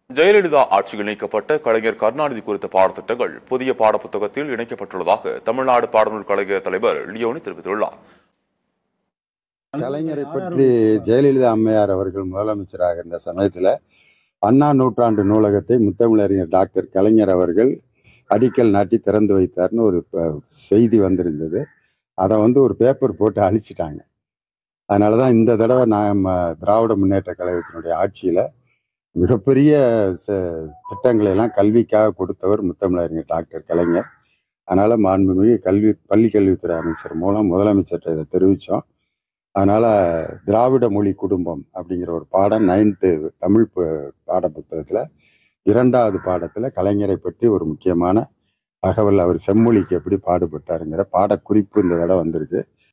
ஜெயலலிதா ஆட்சியில் இணைக்கப்பட்ட கலைஞர் கருணாநிதி குறித்த பாடத்திட்டங்கள் புதிய பாடப்புத்தகத்தில் இணைக்கப்பட்டுள்ளதாக தமிழ்நாடு பாடநூல் கழக தலைவர் லியோனி தெரிவித்துள்ளார் கலைஞரை பற்றி ஜெயலலிதா அம்மையார் அவர்கள் முதலமைச்சராக இருந்த சமயத்தில் அண்ணா நூற்றாண்டு நூலகத்தை முத்தமிழறிஞர் டாக்டர் கலைஞர் அவர்கள் அடிக்கல் நாட்டி திறந்து வைத்தார்னு ஒரு ப- செய்தி வந்திருந்தது அதை வந்து ஒரு பேப்பர் போட்டு அழிச்சிட்டாங்க அதனால தான் இந்த தடவை நம்ம திராவிட முன்னேற்ற கழகத்தினுடைய ஆட்சியில் மிகப்பெரிய ச- திட்டங்களை எல்லாம் கல்விக்காக கொடுத்தவர் முத்தமிழறிஞர் டாக்டர் கலைஞர் அதனால மாண்புமிகு கல்வி பள்ளி கல்வித்துறை அமைச்சர் மூலம் முதலமைச்சர்கிட்ட இதை தெரிவித்தோம் அதனால திராவிட மொழி குடும்பம் அப்படிங்கிற ஒரு பாடம் நைன்த்து தமிழ் ப- பாடப்புத்தகத்துல இரண்டாவது பாடத்துல கலைஞரை பற்றி ஒரு முக்கியமான தகவல் அவர் செம்மொழிக்கு எப்படி பாடுபட்டாருங்கிற பாடக்குறிப்பு இந்த தடவை வந்திருக்கு